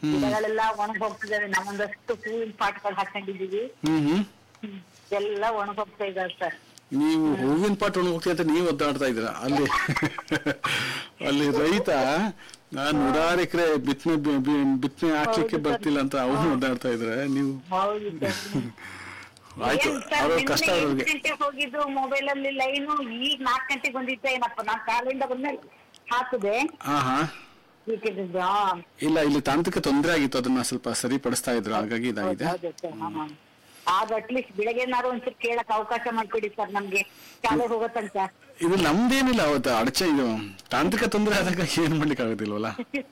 ಗಿಡಗಳೆಲ್ಲ ಒಣಗ್ ಹೋಗ್ತಿದಾವೆ ನಾವೊಂದಷ್ಟು ಹೂವಿನ ಪಾಟ್ಗಳು ಹಾಕೊಂಡಿದೀವಿ ಹ್ಮ್ ಹ್ಮ್ ಹ್ಮ್. ಎಲ್ಲ ಒಣಗ್ ಹೋಗ್ತಾ ಇದಾವೆ ಸರ್ ನೀವು ಹೂವಿನ ಪಾಟ್ ಹೋಗ್ತೀವಿ ಅಂತ ನೀವು ಒದ್ದಾಡ್ತಾ ಇದ್ದೀರಾ ಅಲ್ಲಿ ಅಲ್ಲಿ ರೈತ ನಾನ್ ನೂರಾರು ಎಕರೆ ಬಿತ್ತನೆ ಬಿತ್ತನೆ ಹಾಕ್ಲಿಕ್ಕೆ ಹೌದು ಬರ್ತಿಲ್ಲ ಅಂತ ಅವನು ಒದ್ದಾಡ್ತಾ ಇದ್ರೆ ನೀವು ಹೌದು ಸರ್ ಆಯ್ತು ಏನ್ ಸರ್, ಅವ್ರ ನಿನ್ನೆ ಕಷ್ಟ ಎಂಟ್ ಅವ್ರಿಗೆ ಗಂಟೆಗೆ ಹೋಗಿದ್ದು ಮೊಬೈಲ್ ಅಲ್ಲಿ ಲೈನು ಈಗ ನಾಲ್ಕು ಗಂಟೆಗೆ ಬಂದಿದ್ದೆ ಏನಪ್ಪ ನಾನ್ ಕಾಲಿಂದ ಬಂದ್ಮೇಲೆ ಹಾಕಿದೆ ಹಾ ಹಾ ಈಗಿದ್ದು, ಆ, ಇಲ್ಲ ಇಲ್ಲಿ ತಾಂತ್ರಿಕ ತೊಂದರೆ ಆಗಿತ್ತು ಅದನ್ನ ಸ್ವಲ್ಪ ಸರಿಪಡಿಸ್ತಾ ಇದ್ರು ಹಾಗಾಗಿ ಇದಾಗಿದೆ ಹೌದು ಸರ್, ಹಾ, ಹಾ. ಆಗ ಅಟ್ಲೀಸ್ಟ್ ಬೆಳಗ್ಗೆನಾರು ಒಂಚೂರು ಕೇಳಕ್ ಅವಕಾಶ ಮಾಡ್ಕೊಡಿ ಸರ್ ನಮ್ಗೆ ಶಾಲೆ ಹೋಗೋ ತನಕ ಇದು ನಮ್ದೇನಿಲ್ಲ ಅವತ್ತು ಅಡಚಣೆ ಇದು ತಾಂತ್ರಿಕ ತೊಂದರೆ ಆದಾಗ ಏನ್ ಮಾಡ್ಲಿಕ್ಕೆ ಆಗೋದಿಲ್ವಲ್ಲ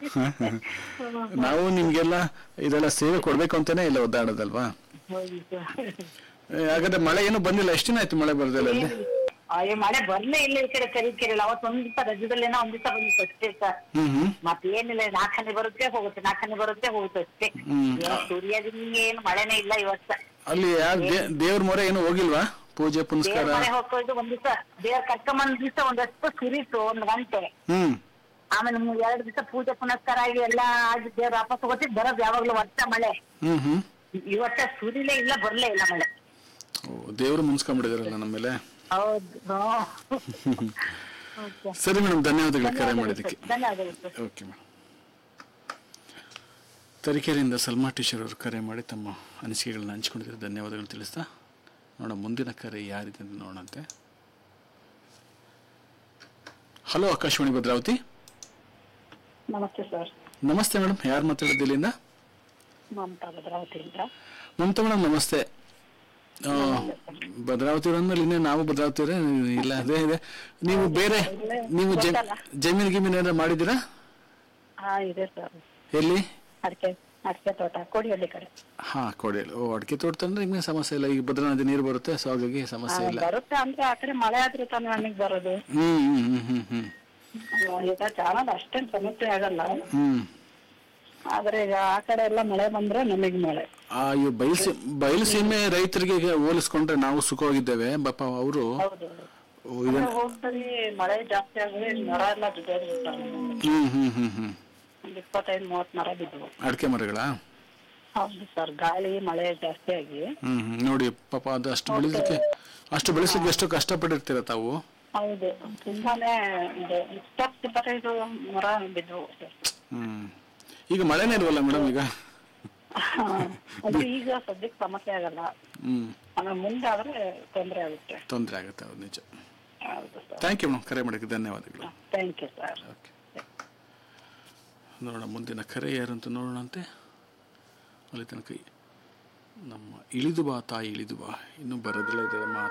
ನಾವು ನಿಮ್ಗೆಲ್ಲ ಇದೆಲ್ಲ ಸೇವೆ ಕೊಡ್ಬೇಕು ಅಂತಾನೆ ಇಲ್ಲ ಒದ್ದಾಡೋದಲ್ವಾ ಹೌದು ಸರ್ ಏ, ಹಾಗಾದ್ರೆ ಮಳೆ ಏನು ಬಂದಿಲ್ಲ ಎಷ್ಟು ದಿನ ಆಯ್ತು ಮಳೆ ಬರೋದಿಲ್ಲ ಅಲ್ಲಿ ಅಯ್ಯೋ ಮಳೆ ಬರ್ಲೇ ಇಲ್ಲ ಈ ಕಡೆ ಕರೀಕೆರೆಲ್ಲ ಅವತ್ತು ಒಂದ್ ದಿವಸ ರಜದಲ್ಲೇನೋ ಒಂದ್ ದಿವಸ ಬಂದಿತ್ತು ಅಷ್ಟೇ ಸರ್ ಹ್ಮ್ ಹ್ಮ್ ಮತ್ತೇನಿಲ್ಲ ನಾಲ್ಕನೇ ಬರುತ್ತೆ ಹೋಗುತ್ತೆ ನಾಲ್ಕನೇ ಬರುತ್ತೆ ಹೋಗುತ್ತೆ ಅಷ್ಟೇ ಹ್ಮ್. ಏನ್ ಸೂರ್ಯದಿಂದ ಏನು ಮಳೆನೇ ಇಲ್ಲ ಇವತ್ತ ಅಲ್ಲಿ ಯಾರು ದೇವ್ರ ಮೊರೆ ಏನು ಹೋಗಿಲ್ವಾ ಪೂಜೆ ದೇವ್ರ ಪುನಸ್ಕಾರ ಮನೆ ಹೋಗ್ಕೊಂಡು ಒಂದ್ ದಿವಸ ದೇವ್ರ ಕರ್ಕೊಂಬಂದ್ ದಿವಸ ಒಂದಷ್ಟು ಸುರಿತು ಒಂದ್ ಗಂಟೆ ಹ್ಮ್ ಆಮೇಲೆ ಮೂ- ಎರಡ್ ದಿವಸ ಪೂಜೆ ಪುನಸ್ಕಾರ ಆಗಿ ಎಲ್ಲ ಆಗಿ ದೇವ್ರ ವಾಪಸ್ ಹೋಗ್ತಿದ್ ಬರೋದು ಯಾವಾಗ್ಲೂ ವರ್ಷ ಮಳೆ ಹ್ಮ್ ಹ್ಮ್ ಈ ವರ್ಷ ಸುರಿಲೇ ಇಲ್ಲ ಬರ್ಲೇ ಇಲ್ಲ ಮಳೆ ಓ, ದೇವ್ರು ಮುನ್ಸ್ಕೊಂಡ್ಬಿಟ್ಟಿದಾರಲ್ಲ ನಮ್ಮ ಮೇಲೆ ಹೌದು Okay. ಸರಿ ಮೇಡಮ್ ಧನ್ಯವಾದಗಳು ಕರೆ ಧನ್ಯವಾದಗಳು ಮಾಡಿದ್ದಕ್ಕೆ ಸರ್. ಧನ್ಯವಾದಗಳು ಸರ್ ಓಕೆ ಮೇಡಮ್ ತರೀಕೆರೆಯಿಂದ ಸಲ್ಮಾ ಟೀಚರ್ ಅವರು ಕರೆ ಮಾಡಿ ತಮ್ಮ ಅನಿಸಿಕೆಗಳನ್ನ ಹಂಚ್ಕೊಂಡಿದ್ದಾರೆ ಧನ್ಯವಾದಗಳು ತಿಳಿಸ್ತಾ ನೋಡೋಣ ಮುಂದಿನ ಕರೆ ಯಾರಿದೆ ಅಂತ ನೋಡೋಣಂತೆ ಹಲೋ ಆಕಾಶವಾಣಿ ಭದ್ರಾವತಿ ನಮಸ್ತೆ ಸರ್ ನಮಸ್ತೆ ಮೇಡಮ್ ಯಾರು ಮಾತಾಡೋದು ಇಲ್ಲಿಂದ ಮಮತಾ ಭದ್ರಾವತಿಯಿಂದ ಮಮತಾ ಮೇಡಮ್ ನಮಸ್ತೆ ಆ, ಭದ್ರಾವತಿ ಅಂದ್ಮೇಲೆ ಇನ್ನೇ ನಾವು ಭದ್ರಾವತಿ ಅವ್ರೆ, ಇಲ್ಲ ಅದೇ ಇದೆ ನೀವು ಬೇರೆ ನೀವು ಜಮ್- ಜಮೀನು ಗಿಮೀನು ಏನಾರ ಮಾಡಿದ್ದೀರಾ ಹಾ ಇದೆ ಸರ್ ಎಲ್ಲಿ ಅಡಿಕೆ ಅಡಿಕೆ ತೋಟ ಕೋಡಿಹಳ್ಳಿ ಕಡೆ ಹಾ ಕೊಡಿಯಲ್ಲಿ ಓ ಅಡಿಕೆ ತೋಟ ತಂದ್ರೆ ನಿಮ್ಗೆ ಸಮಸ್ಯೆ ಇಲ್ಲ ಈಗ ಭದ್ರಾ ನದಿ ನೀರು ಬರುತ್ತೆ ಸೊ ಹಾಗಾಗಿ ಸಮಸ್ಯೆ ಇಲ್ಲ ಬರುತ್ತೆ ಅಂದ್ರೆ ಆ ಕಡೆ ಮಳೆ ಆದ್ರೆ ತಾನೇ ನಮಗೆ ಬರೋದು ಹ್ಮ್ ಹ್ಮ್ ಹ್ಮ್ ಹ್ಮ್ ಹ್ಮ್ ಈಗ ಚಾನಲ್ ಅಷ್ಟೇನ್ ಸಮಸ್ಯೆ ಆಗಲ್ಲ ಹ್ಮ್ ಆದ್ರೆ ಈಗ ಆ ಕಡೆ ಎಲ್ಲ ಮಳೆ ಬಂದ್ರೆ ನಮಗೆ ಮಳೆ ಆ ಇವ್ ಬಯಲು ಬಯಲುಸೀಮೆ ರೈತರಿಗೆ ಈಗ ಹೋಲಿಸ್ಕೊಂಡ್ರೆ ನಾವು ಸುಖವಾಗಿದ್ದೇವೆ ಪಾಪ ಅವರು ಹೌದು ಇದನ್ನ ಹೋಗ್ತಾರೆ ಮಳೆ ಜಾಸ್ತಿ ಆದ್ರೆ ಮರ ಎಲ್ಲ ಬಿದ್ದೋಗ್ಬಿಡ್ತಾರೆ ಹ್ಮ್ ಹ್ಮ್ ಹ್ಮ್ ಹ್ಮ್ ಒಂದ್ ಇಪ್ಪತ್ತೈದು ಮೂವತ್ ಮರ ಬಿದ್ವು ಅಡಿಕೆ ಮರಗಳಾ ಹೌದು ಸರ್ ಗಾಳಿ ಮಳೆ ಜಾಸ್ತಿ ಆಗಿ ಹ್ಮ್ ಹ್ಮ್ ನೋಡಿ ಪಾಪ ಅದು ಅಷ್ಟು ಬೆಳೆಸಲಿಕ್ಕೆ ಅಷ್ಟು ಬೆಳೆಸಲಿಕ್ಕೆ ಎಷ್ಟು ಕಷ್ಟಪಟ್ಟಿರ್ತೀರ ತಾವು ಹೌದು ತುಂಬಾನೇ ಇದು ಇಪ್ಪತ್ತು ಇಪ್ಪತ್ತೈದು ಮರ ಬಿದ್ವು ಸರ್ ಹ್ಮ್ ಈಗ ಮಳೆನೇ ಇಲ್ವಲ್ಲ ಮೇಡಮ್ ಈಗ ಅದು ಈಗ ಸದ್ಯಕ್ಕೆ ಸಮಸ್ಯೆ ಆಗಲ್ಲ ಹ್ಮ್ ಆಮೇಲೆ ಮುಂದೆ ಆದ್ರೆ ತೊಂದರೆ ಆಗುತ್ತೆ ತೊಂದರೆ ಆಗುತ್ತೆ ಹೌದು ನಿಜ ಹೌದು ಸರ್ ಥ್ಯಾಂಕ್ ಯು ಮೇಡಮ್ ಕರೆ ಮಾಡೋಕ್ಕೆ ಧನ್ಯವಾದಗಳು ಥ್ಯಾಂಕ್ ಯು ಸರ್ ಓಕೆ ನೋಡೋಣ ಮುಂದಿನ ಕರೆ ಯಾರಂತ ನೋಡೋಣಂತೆ ಅಲ್ಲಿ ತನಕ ನಮ್ಮ ಇಳಿದು ಬಾ ತಾಯಿ ಇಳಿದು ಬಾ ಇನ್ನೂ ಬರೋದಿಲ್ಲ ಇದರ ಮಾತು